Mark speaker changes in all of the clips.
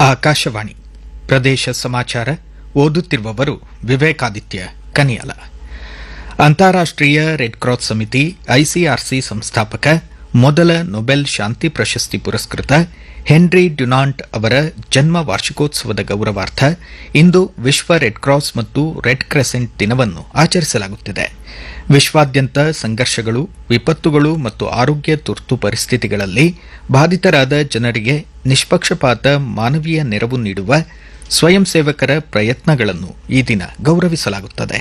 Speaker 1: ಆಕಾಶವಾಣಿ ಪ್ರದೇಶ ಸಮಾಚಾರ ಓದುತ್ತಿರುವವರು ವಿವೇಕಾದಿತ್ಯ ಕನಿಯಾಲ ಅಂತಾರಾಷ್ಟೀಯ ರೆಡ್ ಕ್ರಾಸ್ ಸಮಿತಿ ಐಸಿಆರ್ಸಿ ಸಂಸ್ಥಾಪಕ ಮೊದಲ ನೊಬೆಲ್ ಶಾಂತಿ ಪ್ರಶಸ್ತಿ ಪುರಸ್ಕೃತ ಹೆನ್ರಿ ಡ್ಯುನಾಂಟ್ ಅವರ ಜನ್ಮ ವಾರ್ಷಿಕೋತ್ಸವದ ಗೌರವಾರ್ಥ ಇಂದು ವಿಶ್ವ ರೆಡ್ ಕ್ರಾಸ್ ಮತ್ತು ರೆಡ್ ಕ್ರೆಸೆಂಟ್ ದಿನವನ್ನು ಆಚರಿಸಲಾಗುತ್ತಿದೆ ವಿಶ್ವಾದ್ಯಂತ ಸಂಘರ್ಷಗಳು ವಿಪತ್ತುಗಳು ಮತ್ತು ಆರೋಗ್ಯ ತುರ್ತು ಪರಿಸ್ಥಿತಿಗಳಲ್ಲಿ ಬಾಧಿತರಾದ ಜನರಿಗೆ ನಿಷ್ಪಕ್ಷಪಾತ ಮಾನವೀಯ ನೆರವು ನೀಡುವ ಸ್ವಯಂ ಸೇವಕರ ಪ್ರಯತ್ನಗಳನ್ನು ಈ ದಿನ ಗೌರವಿಸಲಾಗುತ್ತದೆ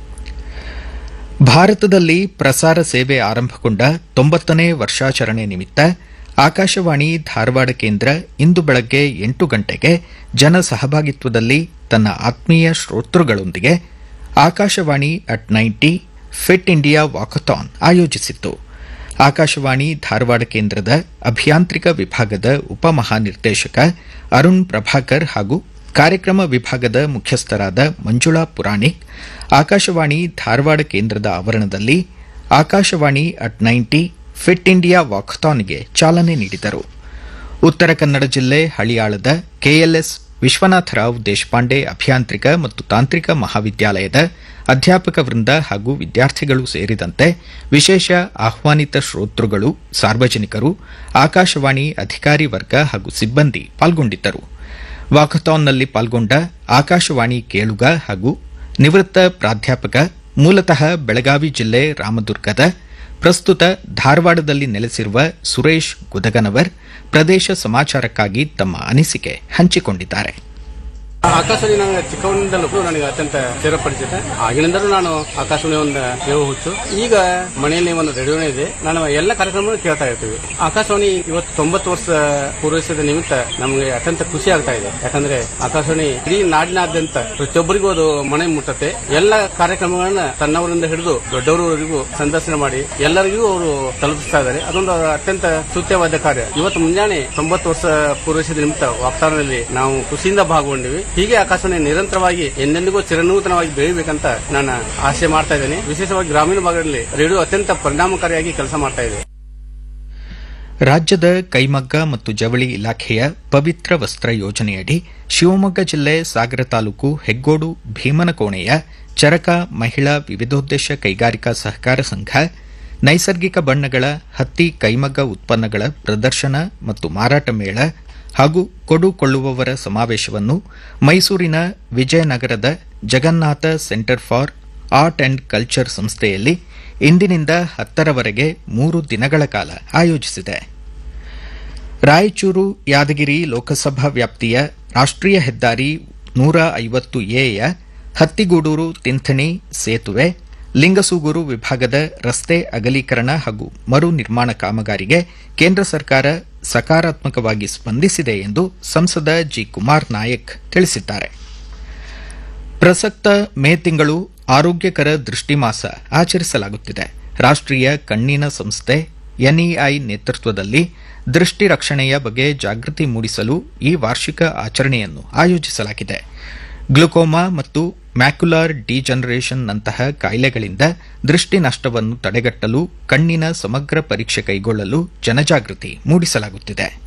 Speaker 1: ಭಾರತದಲ್ಲಿ ಪ್ರಸಾರ ಸೇವೆ ಆರಂಭಗೊಂಡ ತೊಂಬತ್ತನೇ ವರ್ಷಾಚರಣೆ ನಿಮಿತ್ತ ಆಕಾಶವಾಣಿ ಧಾರವಾಡ ಕೇಂದ್ರ ಇಂದು ಬೆಳಗ್ಗೆ ಎಂಟು ಗಂಟೆಗೆ ಜನ ಸಹಭಾಗಿತ್ವದಲ್ಲಿ ತನ್ನ ಆತ್ಮೀಯ ಶ್ರೋತೃಗಳೊಂದಿಗೆ Akashvani at ninety fit India walkathon ಆಯೋಜಿಸಿತ್ತು ಆಕಾಶವಾಣಿ ಧಾರವಾಡ ಕೇಂದ್ರದ ಅಭಿಯಾಂತ್ರಿಕ ವಿಭಾಗದ ಉಪಮಹಾನಿರ್ದೇಶಕ ಅರುಣ್ ಪ್ರಭಾಕರ್ ಹಾಗೂ ಕಾರ್ಯಕ್ರಮ ವಿಭಾಗದ ಮುಖ್ಯಸ್ಥರಾದ ಮಂಜುಳಾ ಪುರಾಣಿಕ್ ಆಕಾಶವಾಣಿ ಧಾರವಾಡ ಕೇಂದ್ರದ ಆವರಣದಲ್ಲಿ Akashvani at ninety fit India ವಾಕಥಾನ್ಗೆ ಚಾಲನೆ ನೀಡಿದರು ಉತ್ತರ ಕನ್ನಡ ಜಿಲ್ಲೆ ಹಳಿಯಾಳದ ಕೆಎಲ್ಎಸ್ ವಿಶ್ವನಾಥರಾವ್ ದೇಶಪಾಂಡೆ ಅಭಿಯಾಂತ್ರಿಕ ಮತ್ತು ತಾಂತ್ರಿಕ ಮಹಾವಿದ್ಯಾಲಯದ ಅಧ್ಯಾಪಕ ವೃಂದ ಹಾಗೂ ವಿದ್ಯಾರ್ಥಿಗಳು ಸೇರಿದಂತೆ ವಿಶೇಷ ಆಹ್ವಾನಿತ ಶ್ರೋತೃಗಳು ಸಾರ್ವಜನಿಕರು ಆಕಾಶವಾಣಿ ಅಧಿಕಾರಿ ವರ್ಗ ಹಾಗೂ ಸಿಬ್ಬಂದಿ ಪಾಲ್ಗೊಂಡಿದ್ದರು ವಾಕಥಾನ್ನಲ್ಲಿ ಪಾಲ್ಗೊಂಡ ಆಕಾಶವಾಣಿ ಕೇಳುಗ ಹಾಗೂ ನಿವೃತ್ತ ಪ್ರಾಧ್ಯಾಪಕ ಮೂಲತಃ ಬೆಳಗಾವಿ ಜಿಲ್ಲೆ ರಾಮದುರ್ಗದ ಪ್ರಸ್ತುತ ಧಾರವಾಡದಲ್ಲಿ ನೆಲೆಸಿರುವ ಸುರೇಶ್ ಗುದಗನವರ್ ಪ್ರದೇಶ ಸಮಾಚಾರಕ್ಕಾಗಿ ತಮ್ಮ ಅನಿಸಿಕೆ ಹಂಚಿಕೊಂಡಿದ್ದಾರೆ
Speaker 2: ಆಕಾಶವಾಣಿ ನನಗೆ ಚಿಕ್ಕವನಿಂದಲೂ ನನಗೆ ಅತ್ಯಂತ ಚಿರಪರಿಚಿತ ಆಗಿನಿಂದಲೂ ನಾನು ಆಕಾಶವಾಣಿ ಒಂದು ಮೇವು ಹುಚ್ಚು ಈಗ ಮನೆಯಲ್ಲಿ ಒಂದು ರೇಡಿಯೋನೇ ಇದೆ ನಾನು ಎಲ್ಲ ಕಾರ್ಯಕ್ರಮವನ್ನು ಕೇಳ್ತಾ ಇರ್ತೀವಿ ಆಕಾಶವಾಣಿ ಇವತ್ತು ತೊಂಬತ್ತು ವರ್ಷ ಪೂರೈಸಿದ ನಿಮಿತ್ತ ನಮಗೆ ಅತ್ಯಂತ ಖುಷಿ ಆಗ್ತಾ ಇದೆ ಯಾಕಂದ್ರೆ ಆಕಾಶವಾಣಿ ಇಡೀ ನಾಡಿನಾದ್ಯಂತ ಪ್ರತಿಯೊಬ್ಬರಿಗೂ ಅದು ಮನೆ ಮುಟ್ಟತ್ತೆ ಎಲ್ಲ ಕಾರ್ಯಕ್ರಮಗಳನ್ನ ಸಣ್ಣವರಿಂದ ಹಿಡಿದು ದೊಡ್ಡವರವರೆಗೂ ಸಂದರ್ಶನ ಮಾಡಿ ಎಲ್ಲರಿಗೂ ಅವರು ತಲುಪಿಸ್ತಾ ಇದ್ದಾರೆ ಅದೊಂದು ಅತ್ಯಂತ ಸ್ತುತ್ಯವಾದ ಕಾರ್ಯ ಇವತ್ತು ಮುಂಜಾನೆ ತೊಂಬತ್ತು ವರ್ಷ ಪೂರೈಸಿದ ನಿಮಿತ್ತ ವಾಗ್ದಾನದಲ್ಲಿ ನಾವು ಖುಷಿಯಿಂದ ಭಾಗಗೊಂಡಿವಿ ಹೀಗೆ ಆಕಾಶವಾಣಿ ನಿರಂತರವಾಗಿ ಎಂದೆಂದಿಗೂ ಚಿರನೂತನವಾಗಿ ಬೆಳಿಬೇಕಂತ ನಾನು ಆಶೆ ಮಾಡ್ತಾ ಇದ್ದೇನೆ ವಿಶೇಷವಾಗಿ ಗ್ರಾಮೀಣ ಭಾಗದಲ್ಲಿ ರೇಡಿಯೋ ಅತ್ಯಂತ ಪರಿಣಾಮಕಾರಿಯಾಗಿ ಕೆಲಸ ಮಾಡ್ತಾ ಇದೆ
Speaker 1: ರಾಜ್ಯದ ಕೈಮಗ್ಗ ಮತ್ತು ಜವಳಿ ಇಲಾಖೆಯ ಪವಿತ್ರ ವಸ್ತ್ರ ಯೋಜನೆಯಡಿ ಶಿವಮೊಗ್ಗ ಜಿಲ್ಲೆ ಸಾಗರ ತಾಲೂಕು ಹೆಗ್ಗೋಡು ಭೀಮನಕೋಣೆಯ ಚರಕ ಮಹಿಳಾ ವಿವಿಧೋದ್ದೇಶ ಕೈಗಾರಿಕಾ ಸಹಕಾರ ಸಂಘ ನೈಸರ್ಗಿಕ ಬಣ್ಣಗಳ ಹತ್ತಿ ಕೈಮಗ್ಗ ಉತ್ಪನ್ನಗಳ ಪ್ರದರ್ಶನ ಮತ್ತು ಮಾರಾಟ ಮೇಳ ಹಾಗೂ ಕೊಡು ಕೊಳ್ಳುವವರ ಸಮಾವೇಶವನ್ನು ಮೈಸೂರಿನ ವಿಜಯನಗರದ Jagannatha centre for art and culture ಸಂಸ್ಥೆಯಲ್ಲಿ ಇಂದಿನಿಂದ ಹತ್ತರವರೆಗೆ ಮೂರು ದಿನಗಳ ಕಾಲ ಆಯೋಜಿಸಿದೆ ರಾಯಚೂರು ಯಾದಗಿರಿ ಲೋಕಸಭಾ ವ್ಯಾಪ್ತಿಯ ರಾಷ್ಟೀಯ ಹೆದ್ದಾರಿ ನೂರ ಐವತ್ತು ಎಯ ಹತ್ತಿಗೂಡೂರು ತಿಂಥಣಿ ಸೇತುವೆ ಲಿಂಗಸೂಗೂರು ವಿಭಾಗದ ರಸ್ತೆ ಅಗಲೀಕರಣ ಹಾಗೂ ಮರು ನಿರ್ಮಾಣ ಕಾಮಗಾರಿಗೆ ಕೇಂದ್ರ ಸರ್ಕಾರ ಸಕಾರಾತ್ಮಕವಾಗಿ ಸ್ಪಂದಿಸಿದೆ ಎಂದು ಸಂಸದ ಜಿ ಕುಮಾರ್ ನಾಯಕ್ ತಿಳಿಸಿದ್ದಾರೆ ಪ್ರಸಕ್ತ ಮೇ ತಿಂಗಳು ಆರೋಗ್ಯಕರ ದೃಷ್ಟಿಮಾಸ ಆಚರಿಸಲಾಗುತ್ತಿದೆ ರಾಷ್ಟೀಯ ಕಣ್ಣಿನ ಸಂಸ್ಥೆ ಎನ್ಇಐ ನೇತೃತ್ವದಲ್ಲಿ ದೃಷ್ಟಿ ರಕ್ಷಣೆಯ ಬಗ್ಗೆ ಜಾಗೃತಿ ಮೂಡಿಸಲು ಈ ವಾರ್ಷಿಕ ಆಚರಣೆಯನ್ನು ಆಯೋಜಿಸಲಾಗಿದೆ ಗ್ಲುಕೋಮಾ ಮತ್ತು ಮ್ಯಾಕ್ಯುಲಾರ್ ಡಿಜನರೇಷನ್ ನಂತಹ ಕಾಯಿಲೆಗಳಿಂದ ದೃಷ್ಟಿ ನಷ್ಟವನ್ನು ತಡೆಗಟ್ಟಲು ಕಣ್ಣಿನ ಸಮಗ್ರ ಪರೀಕ್ಷೆ ಕೈಗೊಳ್ಳಲು ಜನಜಾಗೃತಿ ಮೂಡಿಸಲಾಗುತ್ತಿದೆ